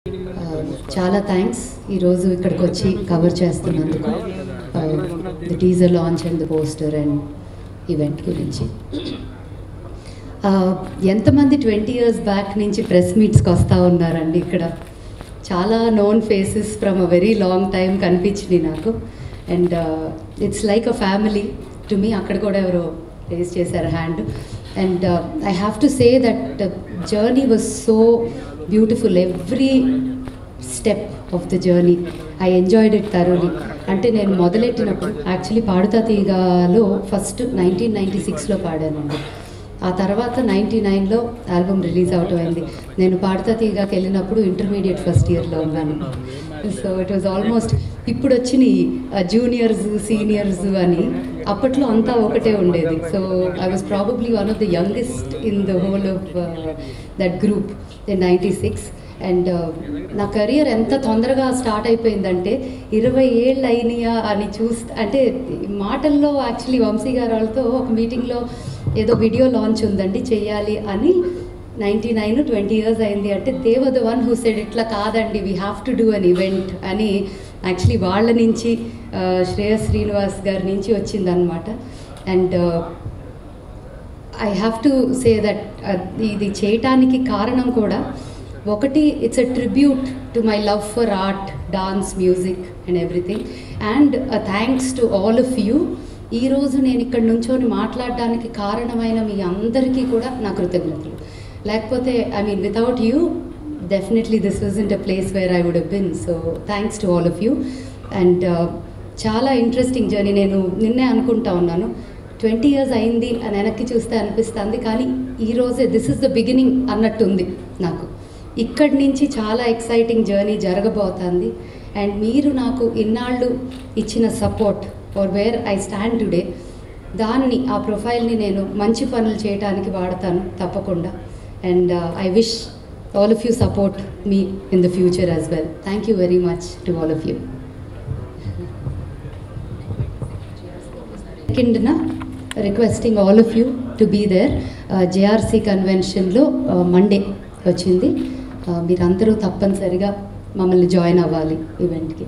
ఆ, చాలా థ్యాంక్స్ ఈరోజు ఇక్కడికి వచ్చి కవర్ చేస్తున్నందుకు the teaser launch and the poster and event గురించి ఆ, ఎంతమంది ట్వంటీ ఇయర్స్ బ్యాక్ నుంచి ప్రెస్ మీట్స్కి వస్తూ ఉన్నారండి ఇక్కడ చాలా known faces from a very long time కనిపించినాయి నాకు and it's like a family to me అక్కడ కూడా ఎవరో రేస్ చేశారు hand and I have to say that journey was so beautiful every step of the journey I enjoyed it తరోలీ అంటే నేను మొదలెట్టినప్పుడు యాక్చువల్లీ పాడుతా తీగాలో ఫస్ట్ నైన్టీన్ నైంటీ సిక్స్లో పాడానండి ఆ తర్వాత నైంటీ నైన్లో ఆల్బమ్ రిలీజ్ అవటం అయింది నేను పాడుతా తీగాకి వెళ్ళినప్పుడు ఇంటర్మీడియట్ ఫస్ట్ ఇయర్లో ఉన్నాను సో ఇట్ వాజ్ ఆల్మోస్ట్ ఇప్పుడు వచ్చిన జూనియర్స్ సీనియర్స్ అని అప్పట్లో అంతా ఒకటే ఉండేది so I was probably one of the youngest in the whole of that group in ninety six and నా కెరియర్ ఎంత తొందరగా స్టార్ట్ అయిపోయిందంటే ఇరవై ఏళ్ళు అయినాయా అని చూస్తే అంటే మాటల్లో యాక్చువల్లీ వంశీ గారు వాళ్ళతో ఒక మీటింగ్లో ఏదో వీడియో లాంచ్ ఉందండి చెయ్యాలి అని నైంటీ నైన్ ట్వంటీ ఇయర్స్ అయింది అంటే దేవ ద వన్ హూ సెడ్ ఇట్లా కాదండి we have to do an event అని యాక్చువల్లీ వాళ్ళ నుంచి ఆ, శ్రేయస్ శ్రీనివాస్ గారి నుంచి వచ్చిందనమాట and I have to say that ఇది చేయటానికి కారణం కూడా ఒకటి it's a tribute to my love for art dance music and everything and thanks to all of you ఈరోజు నేను ఇక్కడ నుంచొని మాట్లాడడానికి కారణమైన మీ అందరికీ కూడా నా కృతజ్ఞతలు లేకపోతే I mean without you definitely this was in a place where I would have been so thanks to all of you and చాలా ఇంట్రెస్టింగ్ జర్నీ నేను నిన్నే అనుకుంటా ఉన్నాను ట్వంటీ ఇయర్స్ అయింది అని వెనక్కి చూస్తే అనిపిస్తుంది కానీ ఈ రోజే దిస్ ఇస్ ద బిగినింగ్ అన్నట్టుంది నాకు ఇక్కడి నుంచి చాలా ఎక్సైటింగ్ జర్నీ జరగబోతుంది అండ్ మీరు నాకు ఇన్నాళ్ళు ఇచ్చిన support for where I stand today దాన్ని ఆ ప్రొఫైల్ని నేను మంచి పనులు చేయడానికి వాడతాను తప్పకుండా and I wish all of you support me in the future as well thank you very much to all of you సెకండ్న requesting all of you to be there JRC కన్వెన్షన్లో మండే వచ్చింది Uh, మీరందరూ తప్పనిసరిగా మమ్మల్ని join అవ్వాలి ఈవెంట్కి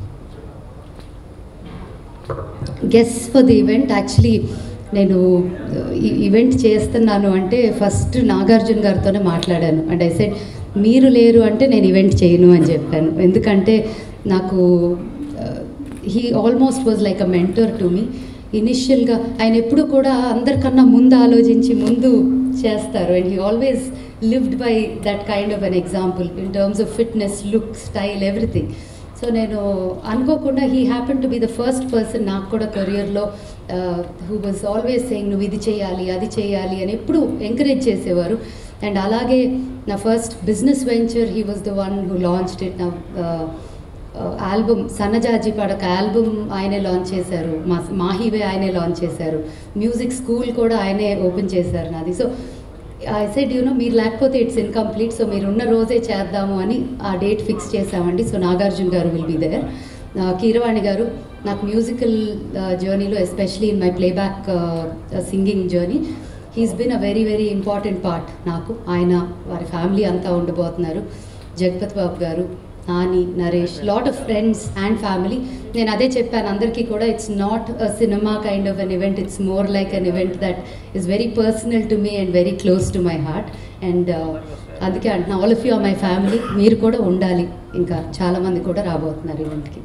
guess for the event actually నేను ఈ ఈవెంట్ చేస్తున్నాను అంటే ఫస్ట్ నాగార్జున గారితోనే మాట్లాడాను అండ్ ఐ సెడ్ మీరు లేరు అంటే నేను ఈవెంట్ చేయను అని చెప్పాను ఎందుకంటే నాకు he almost was like a mentor to me ఇనిషియల్గా ఆయన ఎప్పుడు కూడా అందరికన్నా ముందు ఆలోచించి ముందు చేస్తారు and he always lived by that kind of an example in terms of fitness look style everything so నేను అనుకోకుండా he happen to be the first person నాకు కూడా కెరియర్లో హూ వాజ్ ఆల్వేస్ సెయింగ్ నువ్వు ఇది చేయాలి అది చేయాలి అని ఎప్పుడు ఎంకరేజ్ చేసేవారు అండ్ అలాగే నా first business venture he was the one who launched it నా ఆల్బమ్ సన్నజాజి పడక ఆల్బమ్ ఆయనే లాంచ్ చేశారు మా మాహివే ఆయనే లాంచ్ చేశారు మ్యూజిక్ స్కూల్ కూడా ఆయనే ఓపెన్ చేశారు నాది సో ఐ సెడ్ యూనో మీరు లేకపోతే ఇట్స్ ఇన్కంప్లీట్ సో మీరు ఉన్న రోజే చేద్దాము అని ఆ డేట్ ఫిక్స్ చేసామండి సో నాగార్జున గారు విల్ బీ దేర్ కీరవాణి గారు నాకు మ్యూజికల్ జర్నీలో especially in my playback singing journey he's been a very very important part నాకు ఆయన వారి ఫ్యామిలీ అంతా ఉండబోతున్నారు జగపతి బాబు గారు Nani Naresh lot of friends and family నేను అదే చెప్పాను అందరికీ కూడా it's not a cinema kind of an event it's more like an event that is very personal to me and very close to my heart and అందుకే అంటున్నా all of you my family మీరు కూడా ఉండాలి ఇంకా చాలామంది కూడా రాబోతున్నారు ఈవెంట్కి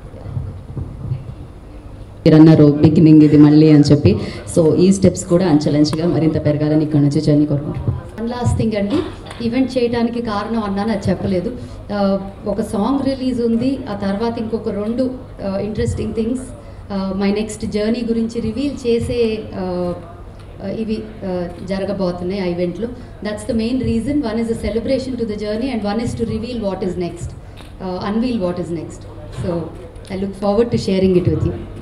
మీరు అన్నారు బిగినింగ్ ఇది మళ్ళీ అని చెప్పి సో ఈ స్టెప్స్ కూడా అంచెలంచెగా మరింత పెరగాలని ఇక్కడ నుంచి జర్నీ కోరుకుంటున్నాను వన్ లాస్ట్ థింగ్ అండి ఈవెంట్ చేయడానికి కారణం అన్నాను అది చెప్పలేదు ఆ, ఒక సాంగ్ రిలీజ్ ఉంది ఆ తర్వాత ఇంకొక రెండు interesting things my next journey గురించి రివీల్ చేసే ఆ, ఆ, ఇవి ఆ, జరగబోతున్నాయి ఆ ఈవెంట్లో that's the main reason one is a celebration to the journey and one is to reveal what is next unveil what is next so I look forward to sharing it with you